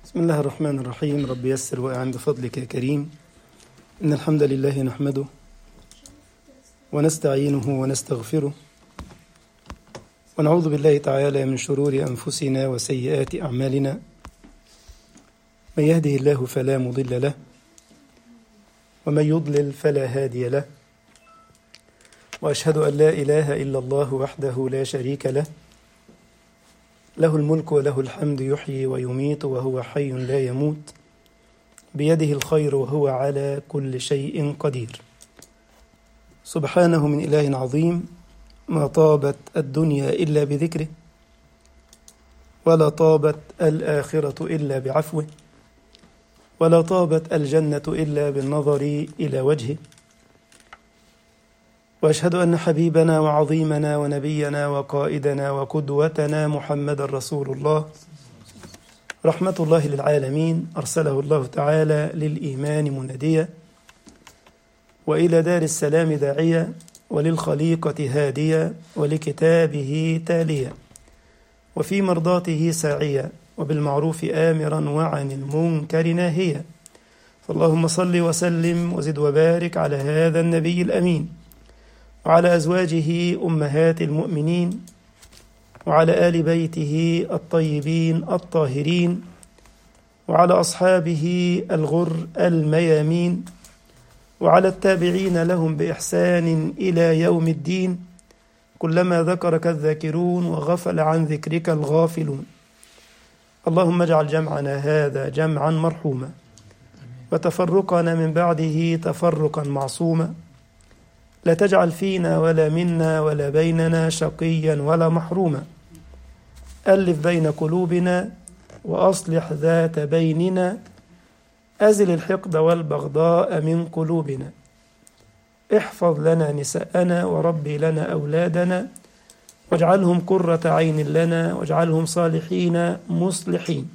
بسم الله الرحمن الرحيم رب يسر وأعن بفضلك يا كريم إن الحمد لله نحمده ونستعينه ونستغفره ونعوذ بالله تعالى من شرور أنفسنا وسيئات أعمالنا من يهده الله فلا مضل له ومن يضلل فلا هادي له وأشهد أن لا إله إلا الله وحده لا شريك له له الملك وله الحمد يحيي ويميت وهو حي لا يموت بيده الخير وهو على كل شيء قدير سبحانه من إله عظيم ما طابت الدنيا إلا بذكره ولا طابت الآخرة إلا بعفوه ولا طابت الجنة إلا بالنظر إلى وجهه واشهد ان حبيبنا وعظيمنا ونبينا وقائدنا وقدوتنا محمد رسول الله رحمه الله للعالمين ارسله الله تعالى للايمان مناديا والى دار السلام داعيا وللخليقه هاديا ولكتابه تاليا وفي مرضاته ساعيا وبالمعروف امرا وعن المنكر ناهيا فاللهم صل وسلم وزد وبارك على هذا النبي الامين وعلى ازواجه امهات المؤمنين وعلى ال بيته الطيبين الطاهرين وعلى اصحابه الغر الميامين وعلى التابعين لهم باحسان الى يوم الدين كلما ذكرك الذاكرون وغفل عن ذكرك الغافلون اللهم اجعل جمعنا هذا جمعا مرحوما وتفرقنا من بعده تفرقا معصوما لا تجعل فينا ولا منا ولا بيننا شقيا ولا محروما ألف بين قلوبنا وأصلح ذات بيننا أزل الحقد والبغضاء من قلوبنا احفظ لنا نساءنا وربي لنا أولادنا واجعلهم قرة عين لنا واجعلهم صالحين مصلحين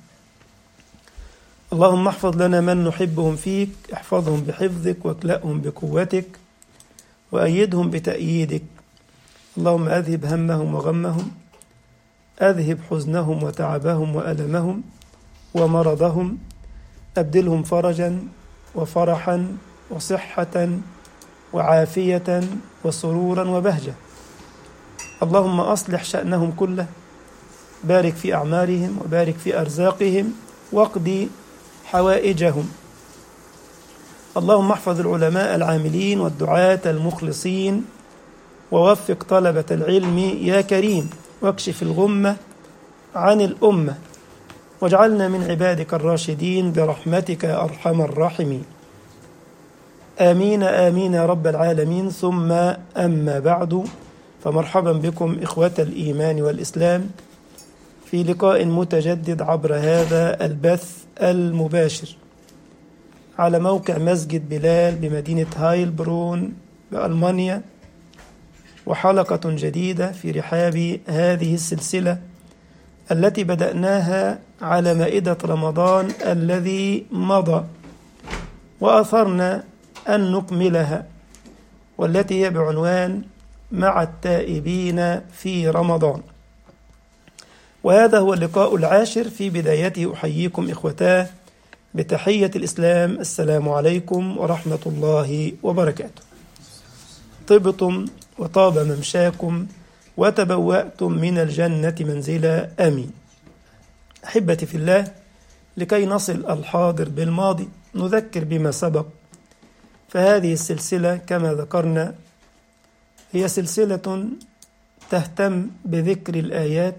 اللهم احفظ لنا من نحبهم فيك احفظهم بحفظك واكلأهم بقوتك وأيدهم بتأييدك اللهم أذهب همهم وغمهم أذهب حزنهم وتعبهم وألمهم ومرضهم أبدلهم فرجا وفرحا وصحة وعافية وسرورا وبهجة اللهم أصلح شأنهم كله بارك في أعمارهم وبارك في أرزاقهم واقضي حوائجهم اللهم احفظ العلماء العاملين والدعاة المخلصين ووفق طلبة العلم يا كريم واكشف الغمة عن الأمة واجعلنا من عبادك الراشدين برحمتك يا أرحم الراحمين آمين آمين يا رب العالمين ثم أما بعد فمرحبا بكم إخوة الإيمان والإسلام في لقاء متجدد عبر هذا البث المباشر على موقع مسجد بلال بمدينة هايلبرون بألمانيا وحلقة جديدة في رحاب هذه السلسلة التي بدأناها على مائدة رمضان الذي مضى وأثرنا أن نكملها والتي هي بعنوان مع التائبين في رمضان وهذا هو اللقاء العاشر في بدايته أحييكم إخوتاه بتحية الإسلام السلام عليكم ورحمة الله وبركاته طبتم وطاب ممشاكم وتبوأتم من الجنة منزلا آمين أحبتي في الله لكي نصل الحاضر بالماضي نذكر بما سبق فهذه السلسلة كما ذكرنا هي سلسلة تهتم بذكر الآيات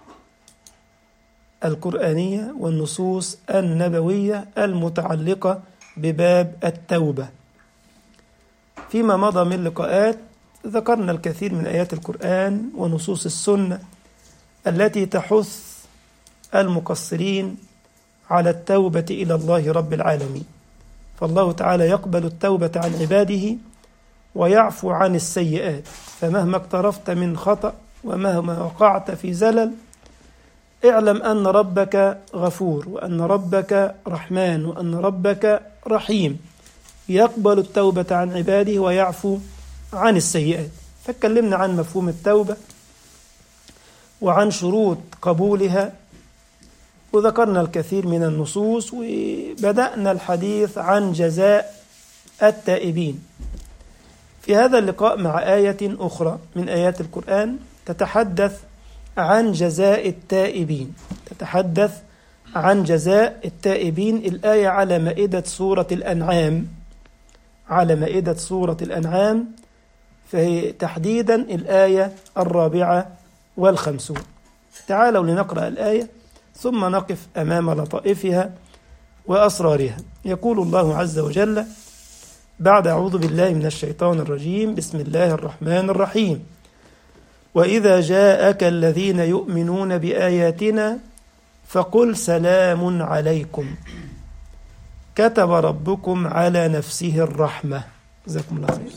القرآنية والنصوص النبوية المتعلقة بباب التوبة فيما مضى من لقاءات ذكرنا الكثير من آيات القرآن ونصوص السنة التي تحث المقصرين على التوبة إلى الله رب العالمين فالله تعالى يقبل التوبة عن عباده ويعفو عن السيئات فمهما اقترفت من خطأ ومهما وقعت في زلل اعلم أن ربك غفور وأن ربك رحمن وأن ربك رحيم يقبل التوبة عن عباده ويعفو عن السيئات فاتكلمنا عن مفهوم التوبة وعن شروط قبولها وذكرنا الكثير من النصوص وبدأنا الحديث عن جزاء التائبين في هذا اللقاء مع آية أخرى من آيات القرآن تتحدث عن جزاء التائبين تتحدث عن جزاء التائبين الآية على مائدة سورة الأنعام على مائدة سورة الأنعام فهي تحديدا الآية الرابعة والخمسون تعالوا لنقرأ الآية ثم نقف أمام لطائفها وأسرارها يقول الله عز وجل بعد أعوذ بالله من الشيطان الرجيم بسم الله الرحمن الرحيم وإذا جاءك الذين يؤمنون بآياتنا فقل سلام عليكم كتب ربكم على نفسه الرحمة جزاكم الله خير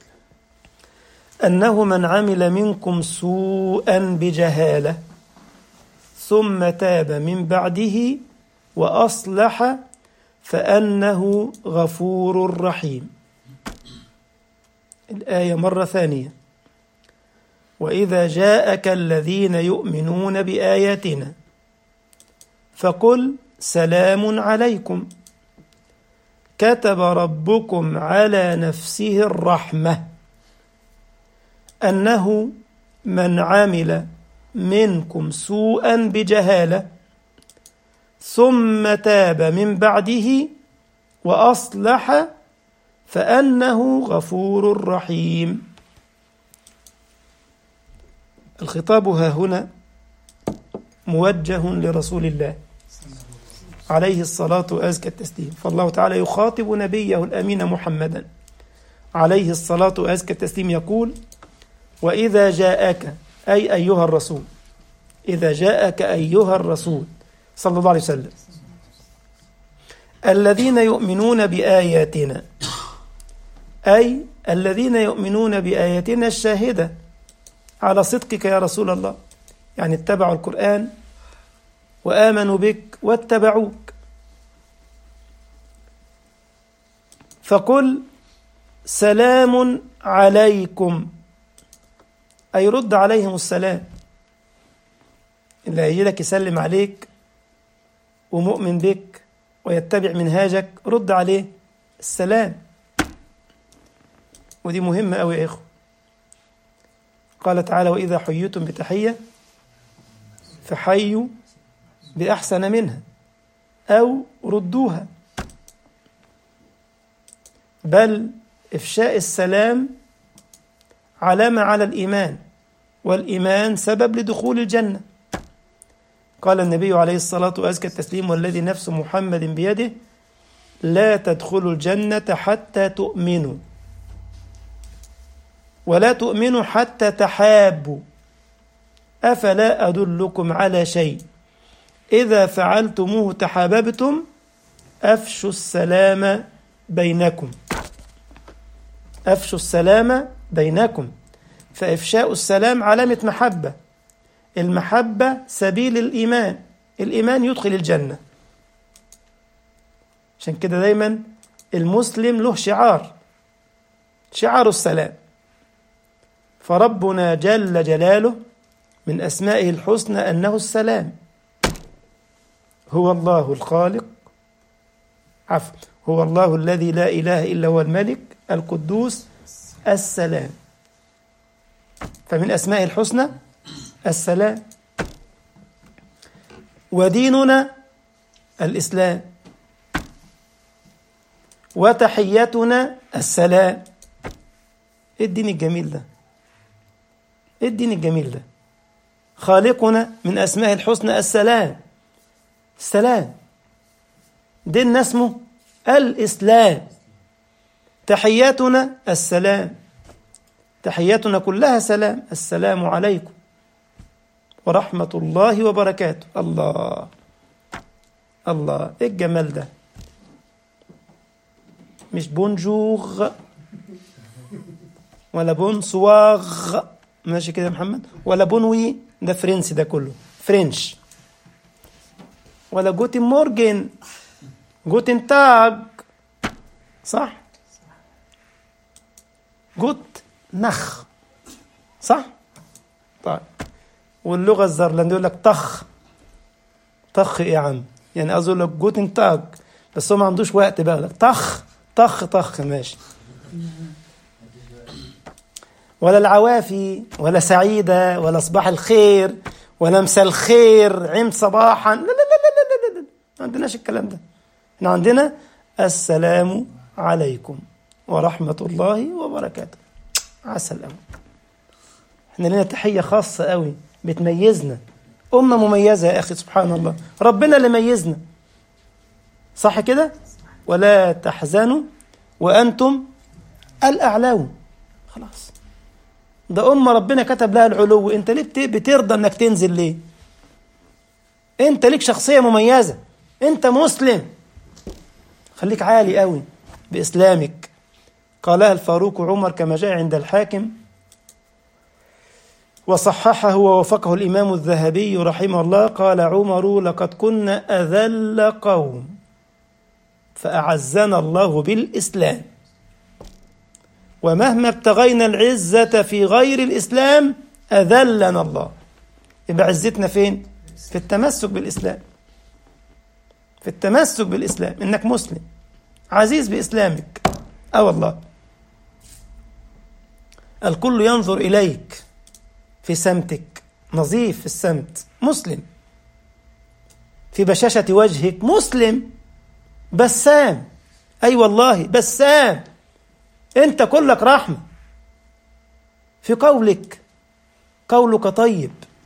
أنه من عمل منكم سوءا بجهالة ثم تاب من بعده وأصلح فأنه غفور رحيم الآية مرة ثانية وإذا جاءك الذين يؤمنون بآياتنا فقل سلام عليكم كتب ربكم على نفسه الرحمة أنه من عمل منكم سوءا بجهالة ثم تاب من بعده وأصلح فأنه غفور رحيم الخطاب ها هنا موجه لرسول الله عليه الصلاة وأزكى التسليم فالله تعالى يخاطب نبيه الأمين محمدا عليه الصلاة وأزكى التسليم يقول وإذا جاءك أي أيها الرسول إذا جاءك أيها الرسول صلى الله عليه وسلم الذين يؤمنون بآياتنا أي الذين يؤمنون بآياتنا الشاهدة على صدقك يا رسول الله يعني اتبعوا القرآن وآمنوا بك واتبعوك فقل سلام عليكم أي رد عليهم السلام اللي هيجي لك يسلم عليك ومؤمن بك ويتبع منهاجك رد عليه السلام ودي مهمة أوي يا إخوة قال تعالى وإذا حييتم بتحية فحيوا بأحسن منها أو ردوها بل إفشاء السلام علامة على الإيمان والإيمان سبب لدخول الجنة قال النبي عليه الصلاة وأزكى التسليم والذي نفس محمد بيده لا تدخلوا الجنة حتى تؤمنوا ولا تؤمنوا حتى تحابوا أفلا أدلكم على شيء إذا فعلتموه تحاببتم أفشوا السلام بينكم أفشوا السلام بينكم فإفشاء السلام علامة محبة المحبة سبيل الإيمان الإيمان يدخل الجنة عشان كده دايما المسلم له شعار شعار السلام فربنا جل جلاله من أسمائه الحسنى أنه السلام هو الله الخالق عفوا هو الله الذي لا إله إلا هو الملك القدوس السلام فمن أسماء الحسنى السلام وديننا الإسلام وتحيتنا السلام إيه الدين الجميل ده إيه الدين الجميل ده خالقنا من أسماء الحسنى السلام السلام ديننا اسمه الإسلام تحياتنا السلام تحياتنا كلها سلام السلام عليكم ورحمة الله وبركاته الله الله ايه الجمال ده مش بونجوغ ولا بونسواغ ماشي كده يا محمد ولا بونوي ده فرنسي ده كله فرنش ولا جوتن مورجن جوتن تاج صح جوت نخ صح طيب واللغة الزرلندية يقول لك طخ طخ ايه يا عم يعني اقول لك جوتن تاج بس هو ما عندوش وقت بقى لك طخ طخ طخ ماشي ولا العوافي ولا سعيدة ولا صباح الخير ولا مساء الخير عمت صباحا لا لا لا لا لا لا, لا. ما عندناش الكلام ده احنا عندنا السلام عليكم ورحمة الله وبركاته عسل قوي احنا لنا تحية خاصة قوي بتميزنا أمة مميزة يا أخي سبحان الله ربنا اللي ميزنا صح كده ولا تحزنوا وأنتم الأعلون خلاص ده أمة ربنا كتب لها العلو أنت ليه بت- بترضى أنك تنزل ليه أنت ليك شخصية مميزة أنت مسلم خليك عالي قوي بإسلامك قالها الفاروق عمر كما جاء عند الحاكم وصححه ووافقه الإمام الذهبي رحمه الله قال عمر لقد كنا أذل قوم فأعزنا الله بالإسلام ومهما ابتغينا العزة في غير الإسلام أذلنا الله يبقى عزتنا فين؟ في التمسك بالإسلام في التمسك بالإسلام إنك مسلم عزيز بإسلامك أه والله الكل ينظر إليك في سمتك نظيف في السمت مسلم في بشاشة وجهك مسلم بسام أي والله بسام أنت كلك رحمة في قولك قولك طيب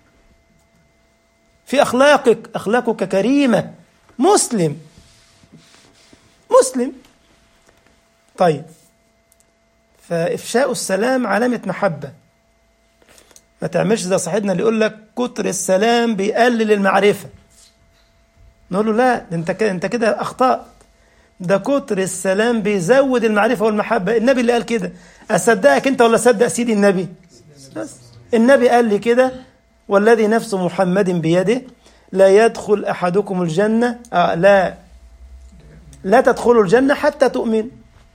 في أخلاقك أخلاقك كريمة مسلم مسلم طيب فإفشاء السلام علامة محبة ما تعملش زي صاحبنا اللي يقول لك كتر السلام بيقلل المعرفة نقول له لا ده انت كده انت كده اخطأت ده كتر السلام بيزود المعرفة والمحبة النبي اللي قال كده أصدقك أنت ولا أصدق سيدي النبي بس النبي قال لي كده والذي نفس محمد بيده لا يدخل أحدكم الجنة آه لا لا تدخلوا الجنة حتى تؤمنوا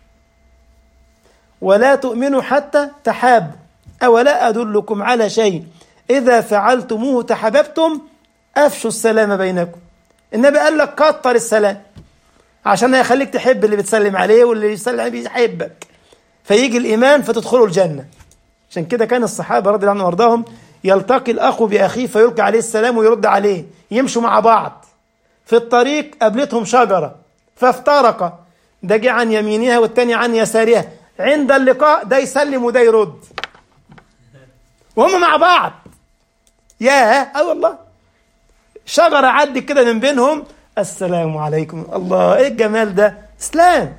ولا تؤمنوا حتى تحابوا أولا أدلكم على شيء إذا فعلتموه تحببتم أفشوا السلام بينكم النبي قال لك كتر السلام عشان يخليك تحب اللي بتسلم عليه واللي يسلم عليه يحبك فيجي الإيمان فتدخلوا الجنة عشان كده كان الصحابة رضي الله عنهم وارضاهم يلتقي الأخ بأخيه فيلقي عليه السلام ويرد عليه يمشوا مع بعض في الطريق قابلتهم شجرة فافترقا ده جه عن يمينها والتاني عن يسارها عند اللقاء ده يسلم وده يرد وهم مع بعض ياه اه والله شجرة عدت كده من بينهم السلام عليكم الله ايه الجمال ده اسلام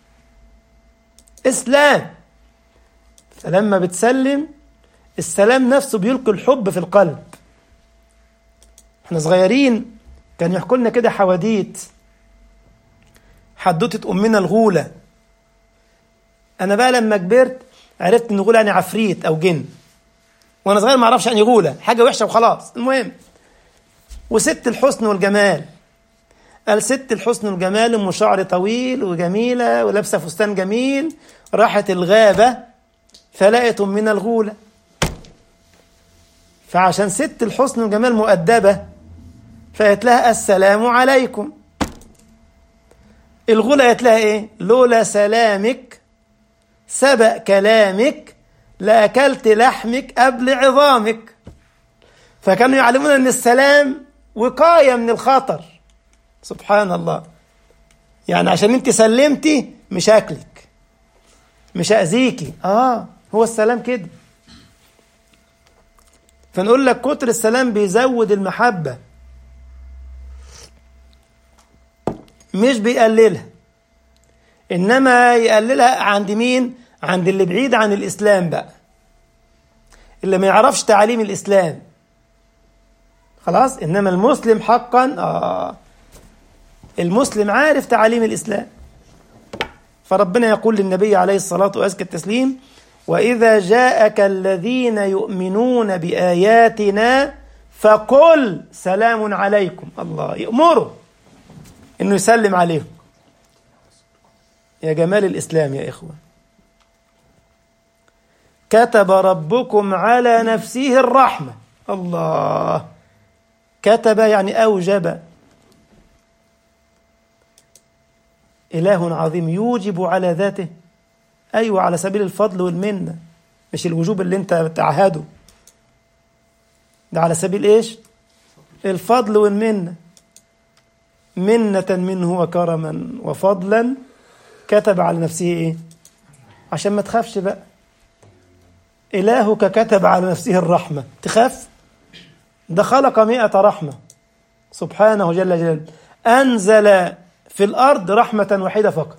اسلام فلما بتسلم السلام نفسه بيلقي الحب في القلب احنا صغيرين كان يحكوا لنا كده حواديت حدوتة أمنا الغولة أنا بقى لما كبرت عرفت إن غولة يعني عفريت أو جن وأنا صغير ما أعرفش يعني غولة حاجة وحشة وخلاص المهم وست الحسن والجمال قال ست الحسن والجمال ام شعر طويل وجميله ولابسه فستان جميل راحت الغابه فلقت امنا الغوله فعشان ست الحسن والجمال مؤدبه فقالت لها السلام عليكم الغوله قالت لها ايه لولا سلامك سبق كلامك لاكلت لحمك قبل عظامك فكانوا يعلمون ان السلام وقايه من الخطر سبحان الله يعني عشان انت سلمتي مش هاكلك مش هاذيكي اه هو السلام كده فنقول لك كتر السلام بيزود المحبه مش بيقللها انما يقللها عند مين عند اللي بعيد عن الاسلام بقى اللي ما يعرفش تعاليم الاسلام خلاص انما المسلم حقا اه المسلم عارف تعاليم الاسلام فربنا يقول للنبي عليه الصلاه وازكى التسليم واذا جاءك الذين يؤمنون باياتنا فقل سلام عليكم الله يامره انه يسلم عليهم يا جمال الاسلام يا اخوه كتب ربكم على نفسه الرحمه الله كتب يعني اوجب إله عظيم يوجب على ذاته أيوة على سبيل الفضل والمنة مش الوجوب اللي انت تعهده ده على سبيل ايش الفضل والمنة منة منه وكرما وفضلا كتب على نفسه ايه عشان ما تخافش بقى إلهك كتب على نفسه الرحمة تخاف ده خلق مئة رحمة سبحانه جل جلاله أنزل في الأرض رحمة واحدة فقط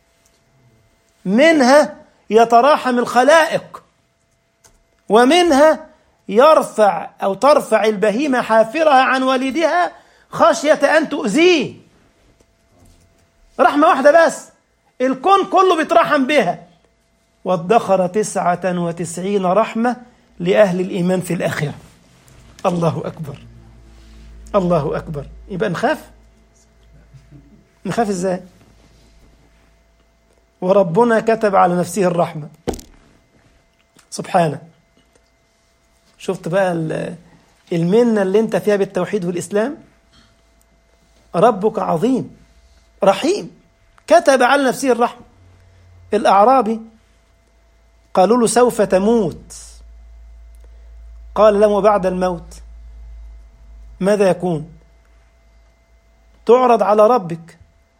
منها يتراحم الخلائق ومنها يرفع أو ترفع البهيمة حافرها عن والدها خشية أن تؤذيه رحمة واحدة بس الكون كله بيترحم بها وادخر تسعة وتسعين رحمة لأهل الإيمان في الآخرة الله أكبر الله أكبر يبقى نخاف نخاف إزاي وربنا كتب على نفسه الرحمة سبحانه شفت بقى المنة اللي انت فيها بالتوحيد والإسلام ربك عظيم رحيم كتب على نفسه الرحمة الأعرابي قالوا له سوف تموت قال لهم وبعد الموت ماذا يكون تعرض على ربك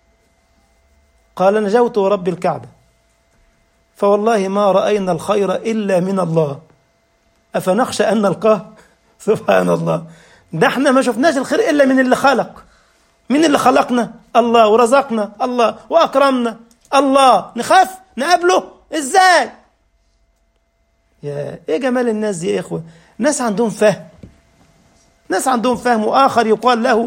قال نجوت ورب الكعبة فوالله ما رأينا الخير إلا من الله أفنخشى أن نلقاه سبحان الله ده احنا ما شفناش الخير إلا من اللي خلق من اللي خلقنا الله ورزقنا الله وأكرمنا الله نخاف نقابله إزاي يا ايه جمال الناس دي يا اخوه ناس عندهم فهم ناس عندهم فهم واخر يقال له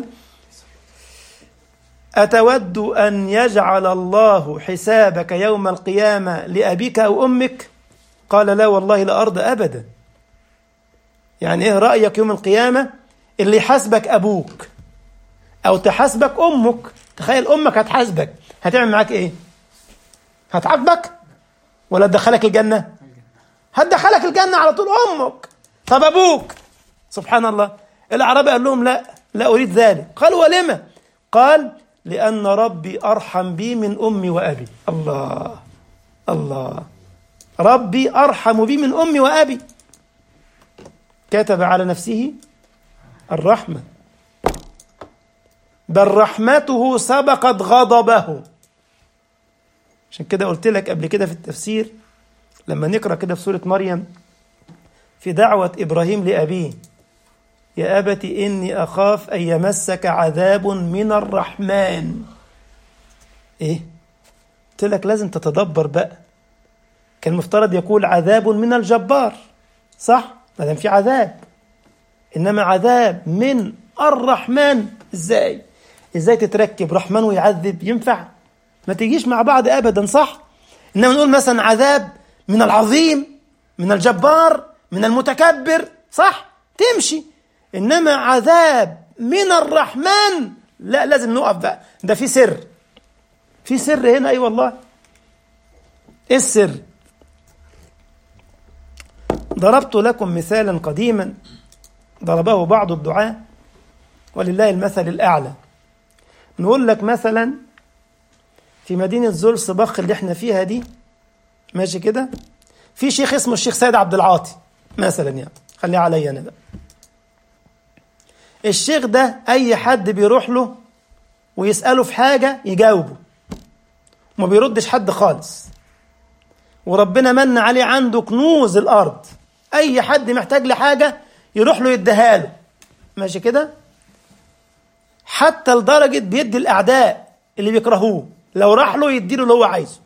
اتود ان يجعل الله حسابك يوم القيامه لابيك او امك قال لا والله لا ارضى ابدا يعني ايه رايك يوم القيامه اللي يحاسبك ابوك او تحاسبك امك تخيل امك هتحاسبك هتعمل معاك ايه هتعاقبك ولا تدخلك الجنه هتدخلك الجنة على طول أمك طب أبوك سبحان الله الأعرابي قال لهم لا لا أريد ذلك قالوا ولما قال لأن ربي أرحم بي من أمي وأبي الله الله ربي أرحم بي من أمي وأبي كتب على نفسه الرحمة بل رحمته سبقت غضبه عشان كده قلت لك قبل كده في التفسير لما نقرا كده في سوره مريم في دعوه ابراهيم لابيه يا ابت اني اخاف ان يمسك عذاب من الرحمن ايه قلت لك لازم تتدبر بقى كان المفترض يقول عذاب من الجبار صح ما دام في عذاب انما عذاب من الرحمن ازاي ازاي تتركب رحمن ويعذب ينفع ما تجيش مع بعض ابدا صح انما نقول مثلا عذاب من العظيم من الجبار من المتكبر صح تمشي انما عذاب من الرحمن لا لازم نقف بقى ده في سر في سر هنا اي أيوة والله ايه السر ضربت لكم مثالا قديما ضربه بعض الدعاة ولله المثل الأعلى نقول لك مثلا في مدينة زولسبخ اللي احنا فيها دي ماشي كده في شيخ اسمه الشيخ سيد عبد العاطي مثلا يعني خليه عليا انا بقى الشيخ ده اي حد بيروح له ويساله في حاجه يجاوبه وما بيردش حد خالص وربنا من عليه عنده كنوز الارض اي حد محتاج لحاجه يروح له يديها له ماشي كده حتى لدرجه بيدي الاعداء اللي بيكرهوه لو راح له يديله اللي هو عايزه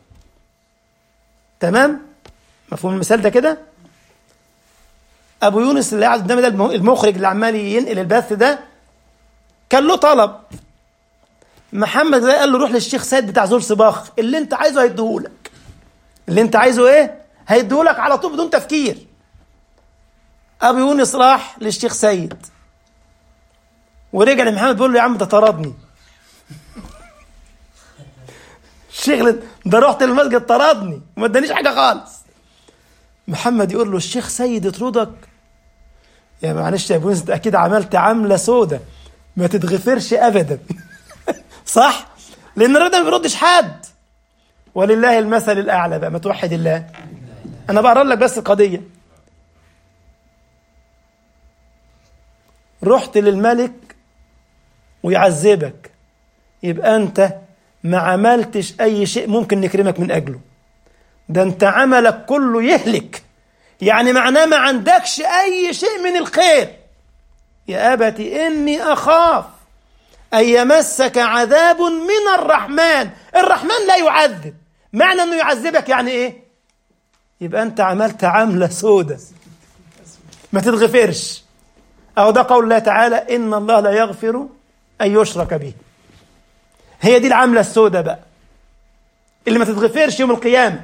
تمام مفهوم المثال ده كده ابو يونس اللي قاعد قدامي ده المخرج اللي عمال ينقل البث ده كان له طلب محمد ده قال له روح للشيخ سيد بتاع زول صباخ اللي انت عايزه هيديهولك اللي انت عايزه ايه هيديهولك على طول بدون تفكير ابو يونس راح للشيخ سيد ورجع لمحمد بيقول له يا عم ده طردني الشيخ ده رحت المسجد طردني وما ادانيش حاجه خالص محمد يقول له الشيخ سيد يطردك يا معلش يا ابو انت اكيد عملت عمله سودة ما تتغفرش ابدا صح لان الراجل ده ما بيردش حد ولله المثل الأعلى بقى ما توحد الله أنا بقرا لك بس القضية رحت للملك ويعذبك يبقى أنت ما عملتش أي شيء ممكن نكرمك من أجله ده أنت عملك كله يهلك يعني معناه ما عندكش أي شيء من الخير يا أبت إني أخاف أن يمسك عذاب من الرحمن الرحمن لا يعذب معنى أنه يعذبك يعني إيه يبقى أنت عملت عملة سودة ما تتغفرش أو ده قول الله تعالى إن الله لا يغفر أن يشرك به هي دي العملة السودة بقى اللي ما تتغفرش يوم القيامة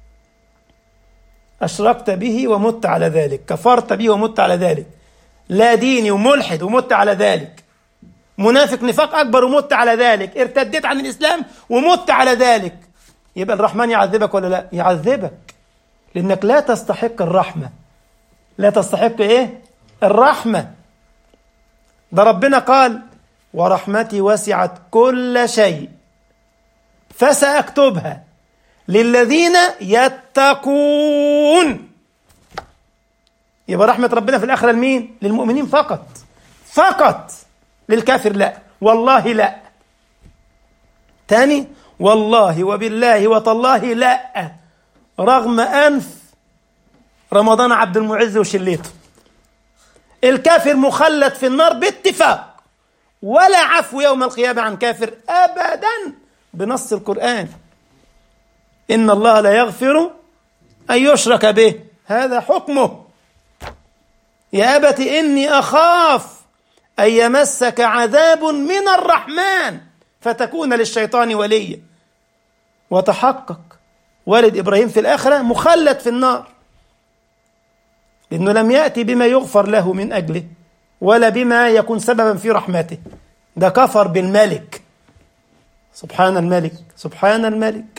أشركت به ومت على ذلك كفرت به ومت على ذلك لا ديني وملحد ومت على ذلك منافق نفاق أكبر ومت على ذلك ارتديت عن الإسلام ومت على ذلك يبقى الرحمن يعذبك ولا لا يعذبك لأنك لا تستحق الرحمة لا تستحق إيه الرحمة ده ربنا قال ورحمتي وسعت كل شيء فسأكتبها للذين يتقون يبقى رحمة ربنا في الآخرة لمين؟ للمؤمنين فقط فقط للكافر لا والله لا تاني والله وبالله وتالله لا رغم أنف رمضان عبد المعز وشليته الكافر مخلد في النار باتفاق ولا عفو يوم القيامة عن كافر أبدا بنص القرآن إن الله لا يغفر أن يشرك به هذا حكمه يا أبت إني أخاف أن يمسك عذاب من الرحمن فتكون للشيطان وليا وتحقق والد إبراهيم في الآخرة مخلد في النار لأنه لم يأتي بما يغفر له من أجله ولا بما يكون سببا في رحمته ده كفر بالملك سبحان الملك سبحان الملك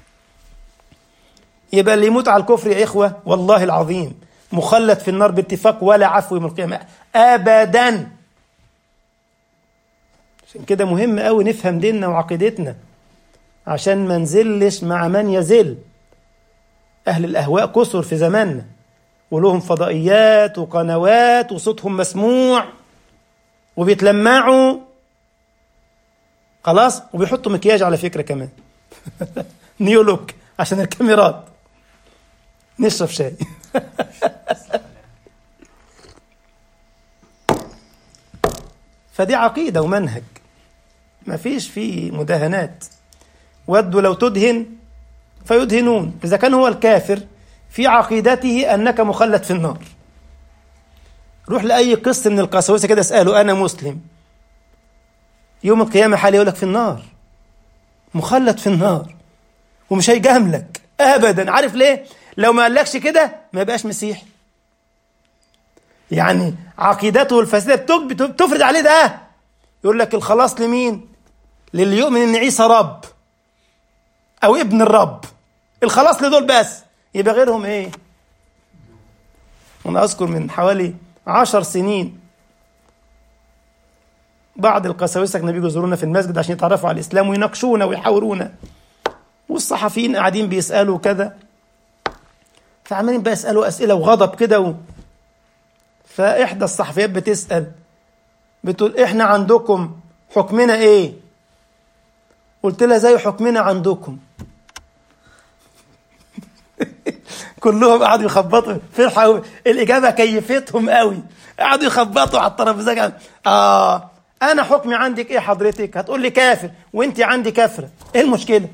يبقى اللي يموت على الكفر يا إخوة والله العظيم مخلد في النار باتفاق ولا عفو يوم القيامة أبدا عشان كده مهم قوي نفهم ديننا وعقيدتنا عشان ما نزلش مع من يزل أهل الأهواء كثر في زماننا ولهم فضائيات وقنوات وصوتهم مسموع وبيتلمعوا خلاص وبيحطوا مكياج على فكرة كمان نيو لوك عشان الكاميرات نشرب شاي فدي عقيدة ومنهج ما فيش فيه مداهنات ودوا لو تدهن فيدهنون إذا كان هو الكافر في عقيدته أنك مخلد في النار روح لأي قس من القساوسة كده اسأله أنا مسلم يوم القيامة حالي يقول لك في النار مخلد في النار ومش هيجاملك أبدا عارف ليه لو ما قالكش كده ما يبقاش مسيحي يعني عقيدته الفاسدة بتفرض عليه ده يقول لك الخلاص لمين للي يؤمن ان عيسى رب او ابن الرب الخلاص لدول بس يبقى غيرهم ايه انا اذكر من حوالي عشر سنين بعض القساوسة كانوا بيجوا يزورونا في المسجد عشان يتعرفوا على الاسلام ويناقشونا ويحاورونا والصحفيين قاعدين بيسالوا كذا فعمالين بقى يسالوا اسئله وغضب كده و... فاحدى الصحفيات بتسال بتقول احنا عندكم حكمنا ايه قلت لها زي حكمنا عندكم كلهم قعدوا يخبطوا فرحة الإجابة كيفتهم قوي قعدوا يخبطوا على الترابيزة آه أنا حكمي عندك إيه حضرتك؟ هتقول لي كافر وأنت عندي كافرة إيه المشكلة؟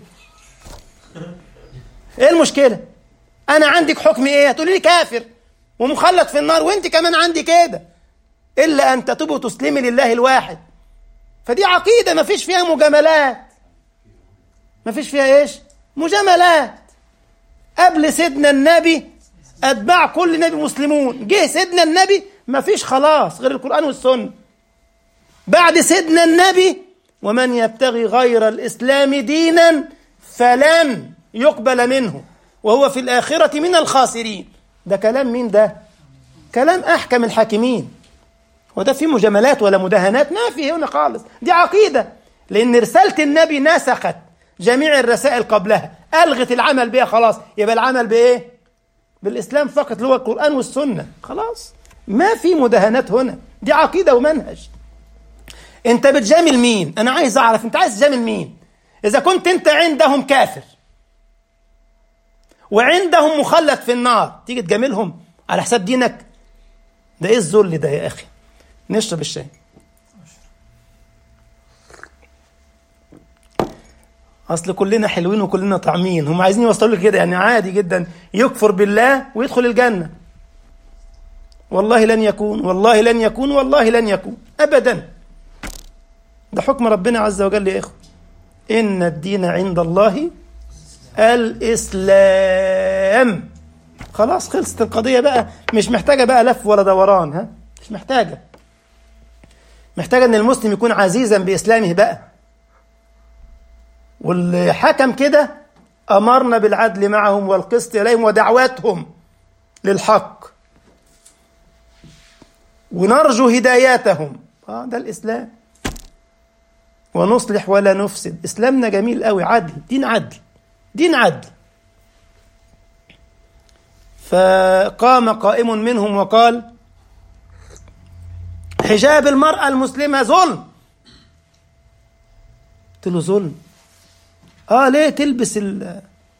إيه المشكلة؟ أنا عندك حكمي إيه؟ هتقول لي كافر ومخلد في النار وأنت كمان عندي كده إلا أن تتوبوا وتسلمي لله الواحد فدي عقيدة ما فيش فيها مجاملات ما فيش فيها إيش؟ مجاملات قبل سيدنا النبي أتباع كل نبي مسلمون جه سيدنا النبي ما فيش خلاص غير القرآن والسنة بعد سيدنا النبي ومن يبتغي غير الإسلام دينا فلن يقبل منه وهو في الآخرة من الخاسرين ده كلام مين ده كلام أحكم الحاكمين وده في مجاملات ولا مداهنات ما في هنا خالص دي عقيدة لأن رسالة النبي نسخت جميع الرسائل قبلها ألغت العمل بها خلاص يبقى العمل بإيه بالإسلام فقط اللي هو القرآن والسنة خلاص ما في مداهنات هنا دي عقيدة ومنهج انت بتجامل مين انا عايز اعرف انت عايز تجامل مين اذا كنت انت عندهم كافر وعندهم مخلد في النار تيجي تجاملهم على حساب دينك ده ايه الذل ده يا اخي نشرب الشاي اصل كلنا حلوين وكلنا طعمين هم عايزين يوصلوا لك كده يعني عادي جدا يكفر بالله ويدخل الجنه والله لن يكون والله لن يكون والله لن يكون ابدا ده حكم ربنا عز وجل يا اخوه ان الدين عند الله الاسلام خلاص خلصت القضيه بقى مش محتاجه بقى لف ولا دوران ها مش محتاجه محتاجه ان المسلم يكون عزيزا باسلامه بقى واللي حكم كده امرنا بالعدل معهم والقسط اليهم ودعواتهم للحق ونرجو هداياتهم اه ده الاسلام ونصلح ولا نفسد اسلامنا جميل قوي عدل دين عدل دين عدل فقام قائم منهم وقال حجاب المرأة المسلمة ظلم قلت له ظلم اه ليه تلبس ال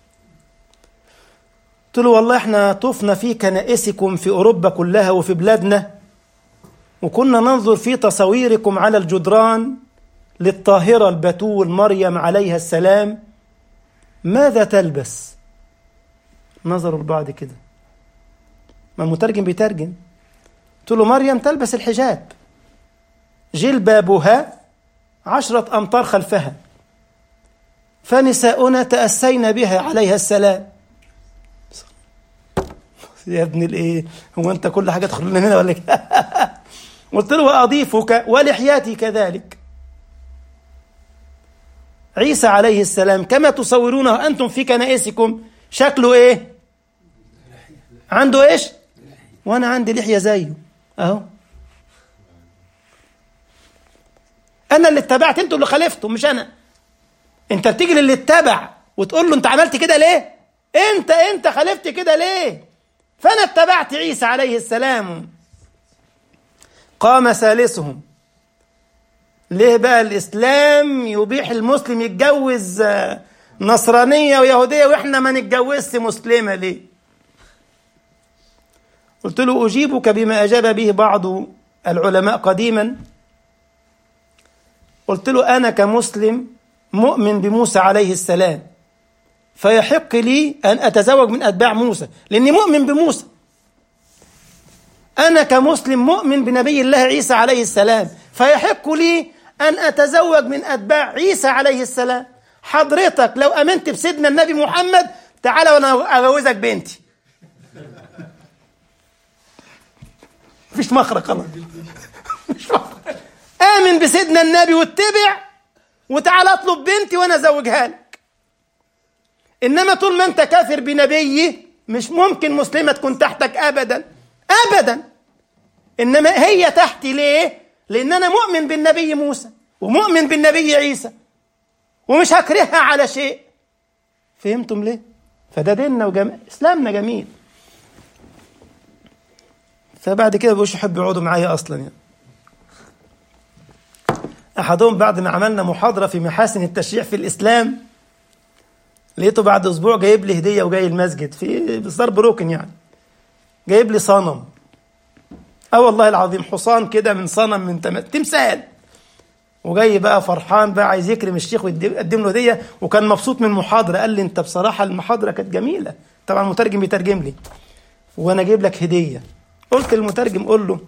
قلت له والله احنا طفنا في كنائسكم في اوروبا كلها وفي بلادنا وكنا ننظر في تصاويركم على الجدران للطاهرة البتول مريم عليها السلام ماذا تلبس نظروا لبعض كده ما المترجم بيترجم قلت له مريم تلبس الحجاب جلبابها عشرة أمتار خلفها فنساؤنا تأسين بها عليها السلام يا ابن الايه هو انت كل حاجه تدخل لنا هنا ولا قلت له واضيفك ولحياتي كذلك عيسى عليه السلام كما تصورونه انتم في كنائسكم شكله ايه عنده ايش وانا عندي لحيه زيه اهو انا اللي اتبعت انتوا اللي خالفتوا مش انا انت بتيجي للي اتبع وتقول له انت عملت كده ليه انت انت خالفت كده ليه فانا اتبعت عيسى عليه السلام قام ثالثهم ليه بقى الاسلام يبيح المسلم يتجوز نصرانيه ويهوديه واحنا ما نتجوزش مسلمه ليه قلت له اجيبك بما اجاب به بعض العلماء قديما قلت له انا كمسلم مؤمن بموسى عليه السلام فيحق لي أن أتزوج من أتباع موسى لأني مؤمن بموسى أنا كمسلم مؤمن بنبي الله عيسى عليه السلام فيحق لي أن أتزوج من أتباع عيسى عليه السلام حضرتك لو أمنت بسيدنا النبي محمد تعالى وأنا أجوزك بنتي مفيش مخرج خلاص مش مخرج آمن بسيدنا النبي واتبع وتعالى اطلب بنتي وأنا أزوجها لك انما طول ما انت كافر بنبي مش ممكن مسلمه تكون تحتك ابدا ابدا انما هي تحتي ليه لان انا مؤمن بالنبي موسى ومؤمن بالنبي عيسى ومش هكرهها على شيء فهمتم ليه فده ديننا وجميل اسلامنا جميل فبعد كده بقوش يحبوا يقعدوا معايا اصلا يعني احدهم بعد ما عملنا محاضره في محاسن التشريع في الاسلام لقيته بعد اسبوع جايب لي هديه وجاي المسجد في بصار بروكن يعني جايب لي صنم اه والله العظيم حصان كده من صنم من تم... تمثال وجاي بقى فرحان بقى عايز يكرم الشيخ ويقدم له هديه وكان مبسوط من المحاضره قال لي انت بصراحه المحاضره كانت جميله طبعا المترجم بيترجم لي وانا جايب لك هديه قلت للمترجم قول له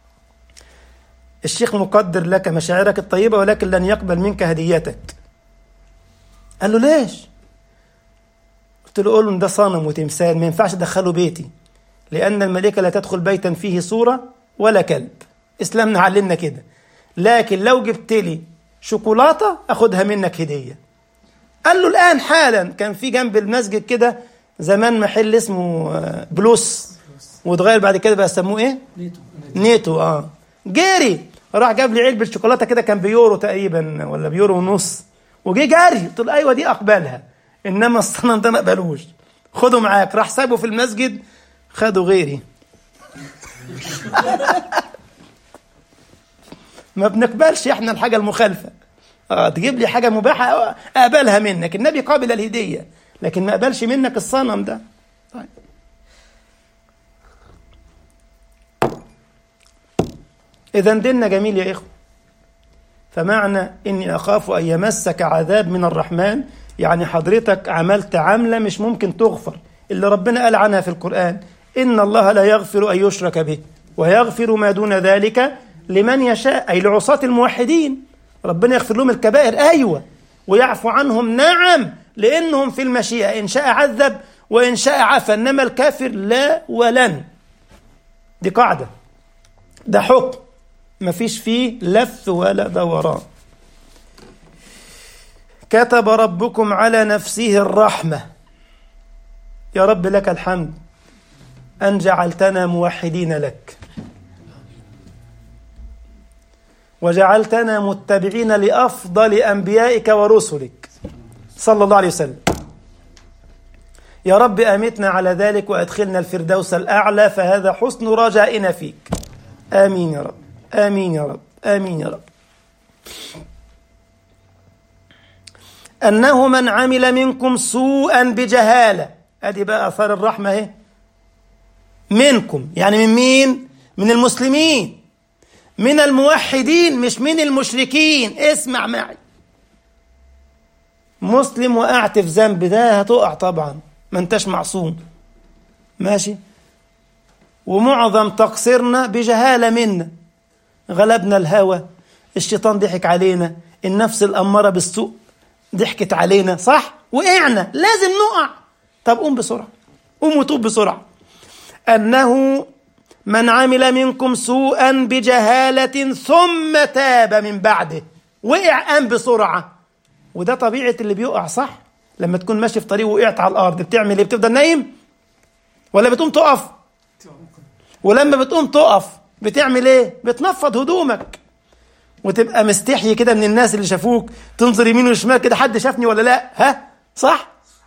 الشيخ مقدر لك مشاعرك الطيبه ولكن لن يقبل منك هديتك قال له ليش قلت له قول له ده صنم وتمثال ما ينفعش ادخله بيتي لان الملائكه لا تدخل بيتا فيه صوره ولا كلب اسلامنا علمنا كده لكن لو جبت لي شوكولاته اخدها منك هديه قال له الان حالا كان في جنب المسجد كده زمان محل اسمه بلوس واتغير بعد كده بقى سموه ايه نيتو نيتو اه جري راح جاب لي علبه شوكولاته كده كان بيورو تقريبا ولا بيورو ونص وجي جري قلت له ايوه دي اقبلها انما الصنم ده ما قبلوش خده معاك راح سابه في المسجد خدوا غيري ما بنقبلش احنا الحاجه المخالفه اه تجيب لي حاجه مباحه اقبلها منك النبي قابل الهديه لكن ما قبلش منك الصنم ده طيب اذا ديننا جميل يا اخوه فمعنى اني اخاف ان يمسك عذاب من الرحمن يعني حضرتك عملت عمله مش ممكن تغفر اللي ربنا قال عنها في القران ان الله لا يغفر ان يشرك به ويغفر ما دون ذلك لمن يشاء اي لعصاة الموحدين ربنا يغفر لهم الكبائر ايوه ويعفو عنهم نعم لانهم في المشيئه ان شاء عذب وان شاء عفى انما الكافر لا ولن دي قاعده ده حكم مفيش فيه لف ولا دوران كتب ربكم على نفسه الرحمة يا رب لك الحمد أن جعلتنا موحدين لك وجعلتنا متبعين لأفضل أنبيائك ورسلك صلى الله عليه وسلم يا رب أمتنا على ذلك وأدخلنا الفردوس الأعلى فهذا حسن رجائنا فيك آمين يا رب آمين يا رب آمين يا رب أنه من عمل منكم سوءا بجهالة أدي بقى أثار الرحمة اهي منكم يعني من مين؟ من المسلمين من الموحدين مش من المشركين اسمع معي مسلم وقعت في ذنب ده هتقع طبعا ما انتش معصوم ماشي ومعظم تقصيرنا بجهالة منا غلبنا الهوى الشيطان ضحك علينا النفس الأمارة بالسوء ضحكت علينا صح وقعنا لازم نقع طب قوم بسرعة قوم وتوب بسرعة أنه من عمل منكم سوءا بجهالة ثم تاب من بعده وقع قام بسرعة وده طبيعة اللي بيقع صح لما تكون ماشي في طريق وقعت على الأرض بتعمل ايه بتفضل نايم ولا بتقوم تقف ولما بتقوم تقف بتعمل ايه بتنفض هدومك وتبقى مستحي كده من الناس اللي شافوك تنظر يمين وشمال كده حد شافني ولا لا ها صح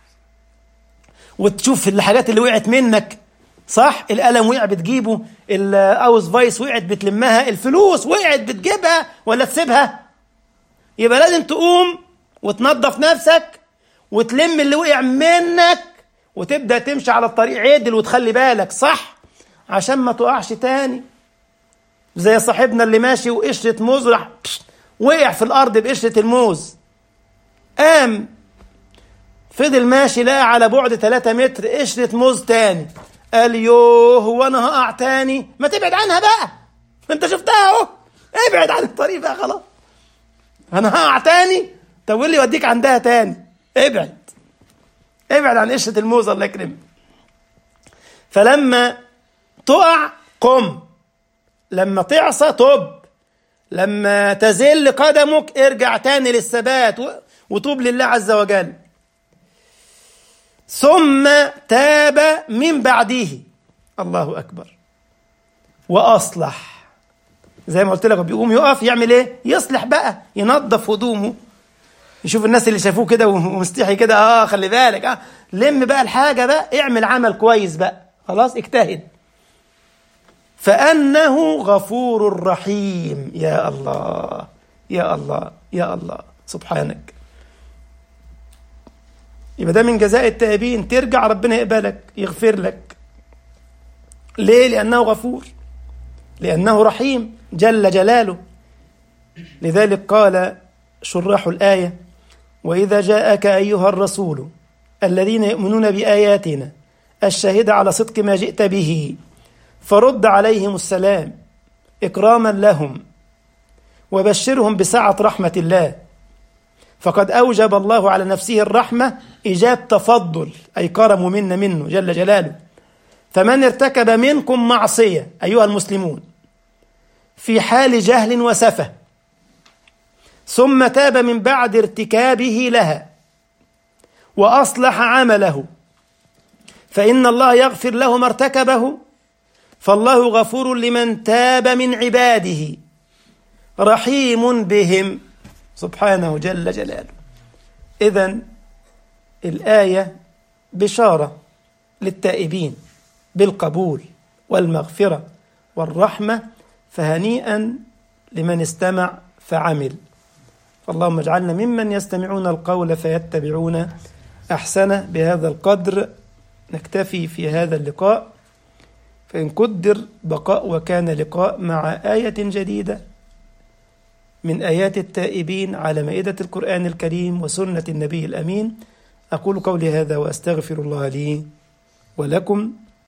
وتشوف الحاجات اللي وقعت منك صح القلم وقع بتجيبه الاوز فايس وقعت بتلمها الفلوس وقعت بتجيبها ولا تسيبها يبقى لازم تقوم وتنظف نفسك وتلم اللي وقع منك وتبدا تمشي على الطريق عدل وتخلي بالك صح عشان ما تقعش تاني زي صاحبنا اللي ماشي وقشرة موز راح وقع في الأرض بقشرة الموز قام فضل ماشي لقى على بعد 3 متر قشرة موز تاني قال يوه هو أنا هقع تاني ما تبعد عنها بقى أنت شفتها أهو ابعد عن الطريق بقى خلاص أنا هقع تاني طب واللي يوديك عندها تاني ابعد ابعد عن قشرة الموز الله يكرمك فلما تقع قم لما تعصى توب لما تزل قدمك ارجع تاني للثبات وتوب لله عز وجل ثم تاب من بعده الله أكبر وأصلح زي ما قلت لك بيقوم يقف يعمل ايه يصلح بقى ينظف هدومه يشوف الناس اللي شافوه كده ومستحي كده اه خلي بالك اه لم بقى الحاجة بقى اعمل عمل كويس بقى خلاص اجتهد فأنه غفور رحيم يا الله يا الله يا الله سبحانك يبقى ده من جزاء التائبين ترجع ربنا يقبلك يغفر لك ليه لأنه غفور لأنه رحيم جل جلاله لذلك قال شراح الآية وإذا جاءك أيها الرسول الذين يؤمنون بآياتنا الشاهدة على صدق ما جئت به فرد عليهم السلام إكراما لهم وبشرهم بسعة رحمة الله فقد أوجب الله على نفسه الرحمة إيجاب تفضل أي كرم منا منه جل جلاله فمن ارتكب منكم معصية أيها المسلمون في حال جهل وسفة ثم تاب من بعد ارتكابه لها وأصلح عمله فإن الله يغفر له ما ارتكبه فالله غفور لمن تاب من عباده رحيم بهم سبحانه جل جلاله إذا الآية بشارة للتائبين بالقبول والمغفرة والرحمة فهنيئا لمن استمع فعمل فاللهم اجعلنا ممن يستمعون القول فيتبعون أحسنه بهذا القدر نكتفي في هذا اللقاء فإن قدر بقاء وكان لقاء مع آية جديدة من آيات التائبين على مائدة القرآن الكريم وسنة النبي الأمين أقول قولي هذا وأستغفر الله لي ولكم